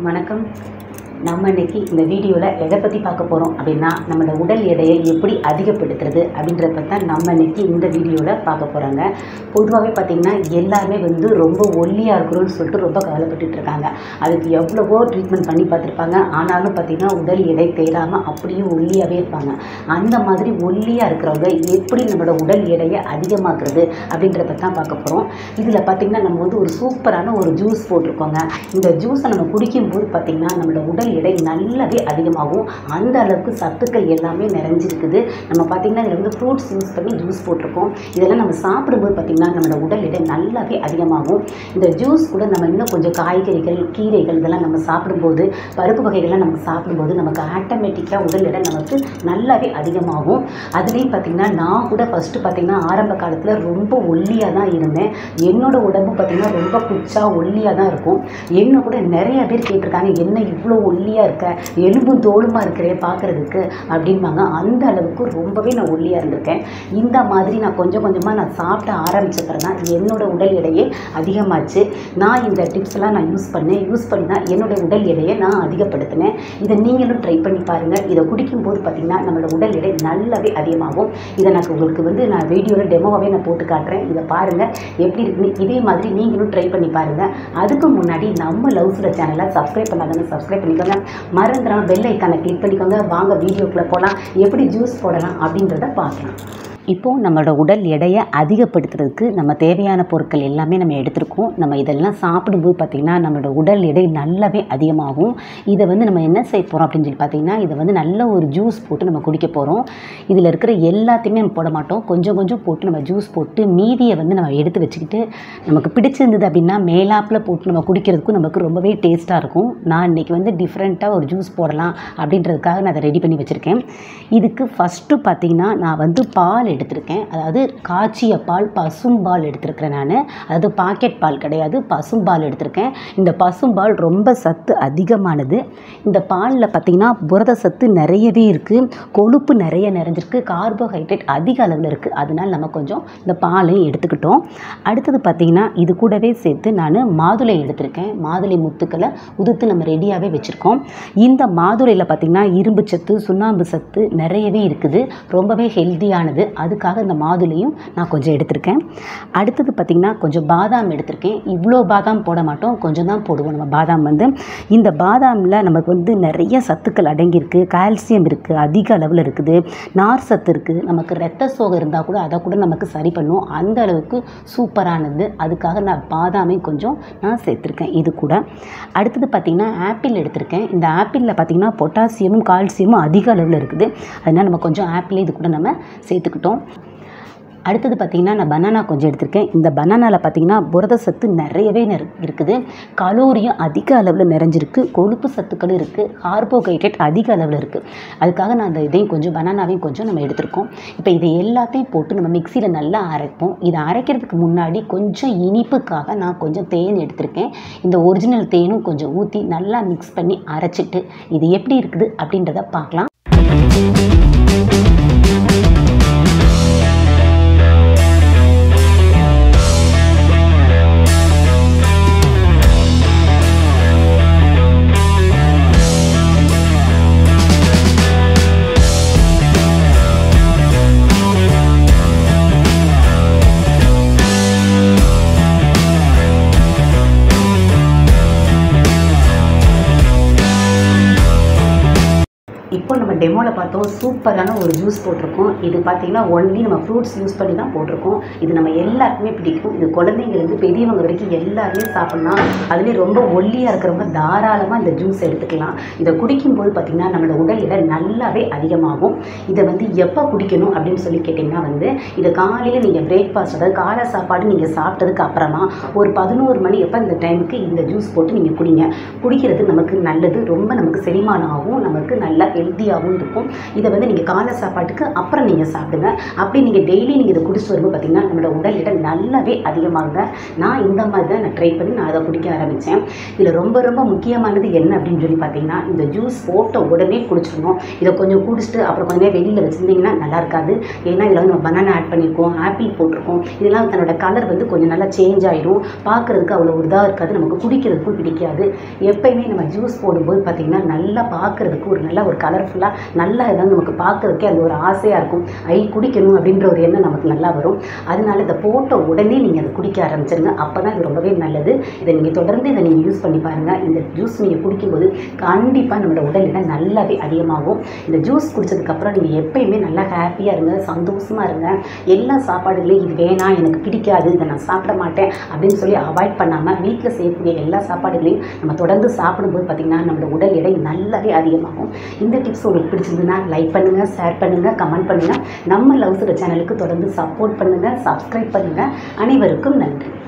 வணக்கம் நம்ம இன்னைக்கு இந்த வீடியோவில் எதை பற்றி பார்க்க போகிறோம் அப்படின்னா நம்மளோட உடல் எடையை எப்படி அதிகப்படுத்துறது அப்படின்றத பற்றி தான் நம்ம இன்னைக்கு இந்த வீடியோவில் பார்க்க போகிறாங்க பொதுவாகவே பார்த்திங்கன்னா எல்லாருமே வந்து ரொம்ப ஒல்லியாக இருக்கிறோம்னு சொல்லிட்டு ரொம்ப கவலைப்பட்டுட்டு இருக்காங்க அதுக்கு எவ்வளவோ ட்ரீட்மெண்ட் பண்ணி பார்த்துருப்பாங்க ஆனாலும் பார்த்திங்கன்னா உடல் எடை தேராமல் அப்படியே ஒல்லியாகவே இருப்பாங்க அந்த மாதிரி ஒல்லியாக இருக்கிறவங்க எப்படி நம்மளோட உடல் எடையை அதிகமாக்குறது அப்படின்றத பற்றி தான் பார்க்க போகிறோம் இதில் பார்த்திங்கன்னா நம்ம வந்து ஒரு சூப்பரான ஒரு ஜூஸ் போட்டிருக்கோங்க இந்த ஜூஸை நம்ம குடிக்கும்போது பார்த்திங்கன்னா நம்மளோட உடல் எடை நல்லாவே அதிகமாகும் அந்த அளவுக்கு சத்துக்கள் எல்லாமே நிறைஞ்சிருக்குது நம்ம பார்த்திங்கன்னா இதில் வந்து ஃப்ரூட்ஸ் யூஸ் பண்ணி ஜூஸ் போட்டிருக்கோம் இதெல்லாம் நம்ம சாப்பிடும்போது பார்த்திங்கன்னா நம்மளோட உடல் எடை நல்லாவே அதிகமாகும் இந்த ஜூஸ் கூட நம்ம இன்னும் கொஞ்சம் காய்கறிகள் கீரைகள் இதெல்லாம் நம்ம சாப்பிடும்போது பருப்பு வகைகள்லாம் நம்ம சாப்பிடும்போது நமக்கு ஆட்டோமேட்டிக்காக உடல் எடை நமக்கு நல்லாவே அதிகமாகும் அதுலேயும் பார்த்திங்கன்னா நான் கூட ஃபஸ்ட்டு பார்த்திங்கன்னா ஆரம்ப காலத்தில் ரொம்ப ஒல்லியாக தான் இருந்தேன் என்னோட உடம்பு பார்த்திங்கன்னா ரொம்ப குச்சா ஒல்லியாக தான் இருக்கும் என்ன கூட நிறைய பேர் கேட்டிருக்காங்க என்ன இவ்வளோ ஒல்லியாக இருக்க எலும்பும் தோலுமா இருக்கிறே பார்க்குறதுக்கு அப்படின்பாங்க அந்த அளவுக்கு ரொம்பவே நான் ஒல்லியாக இருந்திருக்கேன் இந்த மாதிரி நான் கொஞ்சம் கொஞ்சமாக நான் சாப்பிட ஆரம்பிச்சப்பறம் தான் என்னோட உடல் எடையே அதிகமாச்சு நான் இந்த டிப்ஸ்லாம் நான் யூஸ் பண்ணேன் யூஸ் பண்ணி தான் என்னோட உடல் எடையை நான் அதிகப்படுத்தினேன் இதை நீங்களும் ட்ரை பண்ணி பாருங்கள் இதை குடிக்கும்போது பார்த்திங்கன்னா நம்மளோட உடல் எடை நல்லாவே அதிகமாகும் இதை நான் உங்களுக்கு வந்து நான் வீடியோவில் டெமோவாகவே நான் போட்டு காட்டுறேன் இதை பாருங்கள் எப்படி இருக்குன்னு இதே மாதிரி நீங்களும் ட்ரை பண்ணி பாருங்கள் அதுக்கு முன்னாடி நம்ம லவ்ஸில் சேனலை சப்ஸ்கிரைப் பண்ணாதவங்க சப்ஸ்கிரைப் பண்ணிக்கோங்க மறந்துடாம பெல் ஐக்கானை கிளிக் பண்ணிக்கோங்க வாங்க வீடியோக்குள்ளே போகலாம் எப்படி ஜூஸ் போடலாம் அப்படின்றத பார்க்கலாம் இப்போது நம்மளோட உடல் எடையை அதிகப்படுத்துறதுக்கு நம்ம தேவையான பொருட்கள் எல்லாமே நம்ம எடுத்திருக்கோம் நம்ம இதெல்லாம் சாப்பிடும்போது பார்த்திங்கன்னா நம்மளோட உடல் எடை நல்லாவே அதிகமாகும் இதை வந்து நம்ம என்ன செய்ய போகிறோம் அப்படின்னு சொல்லி பார்த்திங்கன்னா இதை வந்து நல்ல ஒரு ஜூஸ் போட்டு நம்ம குடிக்க போகிறோம் இதில் இருக்கிற எல்லாத்தையுமே நம்ம போட மாட்டோம் கொஞ்சம் கொஞ்சம் போட்டு நம்ம ஜூஸ் போட்டு மீதியை வந்து நம்ம எடுத்து வச்சுக்கிட்டு நமக்கு பிடிச்சிருந்தது அப்படின்னா மேலாப்பில் போட்டு நம்ம குடிக்கிறதுக்கும் நமக்கு ரொம்பவே டேஸ்ட்டாக இருக்கும் நான் இன்றைக்கி வந்து டிஃப்ரெண்ட்டாக ஒரு ஜூஸ் போடலாம் அப்படின்றதுக்காக நான் அதை ரெடி பண்ணி வச்சுருக்கேன் இதுக்கு ஃபஸ்ட்டு பார்த்திங்கன்னா நான் வந்து பால் எடுத்திருக்கேன் அதாவது காய்ச்சிய பால் பசும்பால் எடுத்திருக்கிறேன் நான் அதாவது பாக்கெட் பால் கிடையாது பசும்பால் எடுத்திருக்கேன் இந்த பசும்பால் ரொம்ப சத்து அதிகமானது இந்த பாலில் பார்த்திங்கன்னா புரத சத்து நிறையவே இருக்குது கொழுப்பு நிறைய நிறைஞ்சிருக்கு கார்போஹைட்ரேட் அதிக அளவில் இருக்குது அதனால் நம்ம கொஞ்சம் இந்த பாலையும் எடுத்துக்கிட்டோம் அடுத்தது பார்த்திங்கன்னா இது கூடவே சேர்த்து நான் மாதுளை எடுத்திருக்கேன் மாதுளை முத்துக்களை உதுத்து நம்ம ரெடியாகவே வச்சுருக்கோம் இந்த மாதுளையில் பார்த்திங்கன்னா இரும்பு சத்து சுண்ணாம்பு சத்து நிறையவே இருக்குது ரொம்பவே ஹெல்த்தியானது அதுக்காக இந்த மாதுளையும் நான் கொஞ்சம் எடுத்திருக்கேன் அடுத்தது பார்த்திங்கன்னா கொஞ்சம் பாதாம் எடுத்திருக்கேன் இவ்வளோ பாதாம் போட மாட்டோம் கொஞ்சம் தான் போடுவோம் நம்ம பாதாம் வந்து இந்த பாதாமில் நமக்கு வந்து நிறைய சத்துக்கள் அடங்கியிருக்கு கால்சியம் இருக்குது அதிக அளவில் இருக்குது நார் சத்து இருக்குது நமக்கு ரத்த சோகை இருந்தால் கூட அதை கூட நமக்கு சரி பண்ணும் அந்த அளவுக்கு சூப்பரானது அதுக்காக நான் பாதாமை கொஞ்சம் நான் சேர்த்துருக்கேன் இது கூட அடுத்தது பார்த்திங்கன்னா ஆப்பிள் எடுத்திருக்கேன் இந்த ஆப்பிளில் பார்த்திங்கன்னா பொட்டாசியமும் கால்சியமும் அதிக அளவில் இருக்குது அதனால் நம்ம கொஞ்சம் ஆப்பிள் இது கூட நம்ம சேர்த்துக்கிட்டோம் அடுத்தது பார்த்திங்கன்னா நான் பனானா கொஞ்சம் எடுத்திருக்கேன் இந்த பனானாவில் பார்த்திங்கன்னா புரத சத்து நிறையவே நிற இருக்குது கலோரியும் அதிக அளவில் நிறைஞ்சிருக்கு கொழுப்பு சத்துக்களும் இருக்குது கார்போஹைட்ரேட் அதிக அளவில் இருக்குது அதுக்காக நான் அந்த இதையும் கொஞ்சம் பனானாவையும் கொஞ்சம் நம்ம எடுத்திருக்கோம் இப்போ இதை எல்லாத்தையும் போட்டு நம்ம மிக்சியில் நல்லா அரைப்போம் இதை அரைக்கிறதுக்கு முன்னாடி கொஞ்சம் இனிப்புக்காக நான் கொஞ்சம் தேன் எடுத்திருக்கேன் இந்த ஒரிஜினல் தேனும் கொஞ்சம் ஊற்றி நல்லா மிக்ஸ் பண்ணி அரைச்சிட்டு இது எப்படி இருக்குது அப்படின்றத பார்க்கலாம் இப்போ நம்ம டெமோவில் பார்த்தோம் சூப்பரான ஒரு ஜூஸ் போட்டிருக்கோம் இது பார்த்தீங்கன்னா ஒன்லி நம்ம ஃப்ரூட்ஸ் யூஸ் பண்ணி தான் போட்டிருக்கோம் இது நம்ம எல்லாருக்குமே பிடிக்கும் இது குழந்தைங்களுக்கு பெரியவங்க வரைக்கும் எல்லாருமே சாப்பிட்லாம் அதுலேயும் ரொம்ப ஒல்லியாக இருக்கிறவங்க தாராளமாக இந்த ஜூஸ் எடுத்துக்கலாம் இதை குடிக்கும்போது பார்த்திங்கன்னா நம்மளோட உடல் எடை நல்லாவே அதிகமாகும் இதை வந்து எப்போ குடிக்கணும் அப்படின்னு சொல்லி கேட்டிங்கன்னா வந்து இதை காலையில் நீங்கள் பிரேக்ஃபாஸ்ட் அதாவது காலை சாப்பாடு நீங்கள் சாப்பிட்டதுக்கு அப்புறமா ஒரு பதினோரு மணி எப்போ இந்த டைமுக்கு இந்த ஜூஸ் போட்டு நீங்கள் குடிங்க குடிக்கிறது நமக்கு நல்லது ரொம்ப நமக்கு செரிமானம் ஆகும் நமக்கு நல்லா ஹெல்த்தியாகவும் மாதிரி இருக்கும் இதை வந்து நீங்கள் காலை சாப்பாட்டுக்கு அப்புறம் நீங்கள் சாப்பிடுங்க அப்படி நீங்கள் டெய்லி நீங்கள் இதை குடிச்சிட்டு வரும்போது பார்த்தீங்கன்னா நம்மளோட உடல் எடை நல்லாவே அதிகமாகுங்க நான் இந்த மாதிரி தான் நான் ட்ரை பண்ணி நான் அதை குடிக்க ஆரம்பித்தேன் இதில் ரொம்ப ரொம்ப முக்கியமானது என்ன அப்படின்னு சொல்லி பார்த்தீங்கன்னா இந்த ஜூஸ் போட்ட உடனே குடிச்சிடணும் இதை கொஞ்சம் குடிச்சிட்டு அப்புறம் கொஞ்சம் நேரம் வெளியில் வச்சுருந்தீங்கன்னா நல்லா இருக்காது ஏன்னா இதில் வந்து நம்ம பனானா ஆட் பண்ணியிருக்கோம் ஆப்பிள் போட்டிருக்கோம் இதெல்லாம் தன்னோட கலர் வந்து கொஞ்சம் நல்லா சேஞ்ச் ஆயிடும் பார்க்குறதுக்கு அவ்வளோ ஒரு இதாக இருக்காது நமக்கு குடிக்கிறதுக்கும் பிடிக்காது எப்பயுமே நம்ம ஜூஸ் போடும்போது பார்த்திங்கன்னா நல்லா பார்க்குறதுக்கு ஒரு நல்ல ஒரு கலர்ஃபுல்லாக நல்லா ஏதாவது நமக்கு பார்க்குறதுக்கே அது ஒரு ஆசையாக இருக்கும் ஐ குடிக்கணும் அப்படின்ற ஒரு எண்ணம் நமக்கு நல்லா வரும் அதனால இதை போட்ட உடனே நீங்கள் அதை குடிக்க ஆரம்பிச்சிருங்க அப்போ தான் இது ரொம்பவே நல்லது இதை நீங்கள் தொடர்ந்து இதை நீங்கள் யூஸ் பண்ணி பாருங்கள் இந்த ஜூஸ் நீங்கள் குடிக்கும்போது கண்டிப்பாக நம்மளோட உடல் எடை நல்லாவே அதிகமாகும் இந்த ஜூஸ் குடிச்சதுக்கப்புறம் நீங்கள் எப்பயுமே நல்லா ஹாப்பியாக இருங்க சந்தோஷமாக இருங்க எல்லா சாப்பாடுகளையும் இது வேணாம் எனக்கு பிடிக்காது இதை நான் சாப்பிட மாட்டேன் அப்படின்னு சொல்லி அவாய்ட் பண்ணாமல் வீட்டில் செய்யக்கூடிய எல்லா சாப்பாடுகளையும் நம்ம தொடர்ந்து சாப்பிடும்போது பார்த்திங்கன்னா நம்மளோட உடல் எடை நல்லாவே அதிகமாகும் இந்த டிப்ஸ் உங்களுக்கு பிடிச்சிருந்ததுன்னா லைக் பண்ணுங்கள் ஷேர் பண்ணுங்கள் கமெண்ட் பண்ணுங்கள் நம்ம லவ் சுட சேனலுக்கு தொடர்ந்து சப்போர்ட் பண்ணுங்கள் சப்ஸ்கிரைப் பண்ணுங்கள் அனைவருக்கும் நன்றி